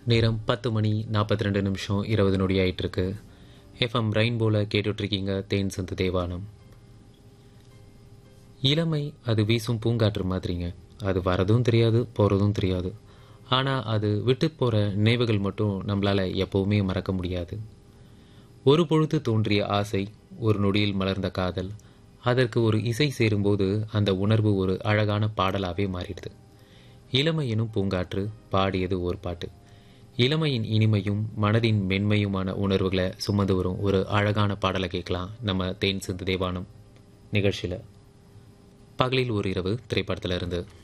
நேரம் பத்து மணி நாற்பத்தி ரெண்டு நிமிஷம் இருபது நொடி ஆயிட்டு இருக்கு எஃப்எம் ரெயின்போல கேட்டுட்ருக்கீங்க தேன் சிந்து தேவானம் இளமை அது வீசும் பூங்காற்று மாதிரிங்க அது வரதும் தெரியாது போகிறதும் தெரியாது ஆனால் அது விட்டு போகிற நினைவுகள் மட்டும் நம்மளால் எப்போவுமே மறக்க முடியாது ஒரு பொழுது தோன்றிய ஆசை ஒரு நொடியில் மலர்ந்த காதல் அதற்கு ஒரு இசை சேரும்போது அந்த உணர்வு ஒரு அழகான பாடலாகவே மாறிடுது இளமை எனும் பூங்காற்று பாடியது ஒரு பாட்டு இளமையின் இனிமையும் மனதின் மென்மையுமான உணர்வுகளை சுமந்து வரும் ஒரு அழகான பாடலை கேட்கலாம் நம்ம தேன் சிந்து தேவானம் நிகழ்ச்சியில் பகலில் ஒரு இரவு திரைப்படத்தில் இருந்து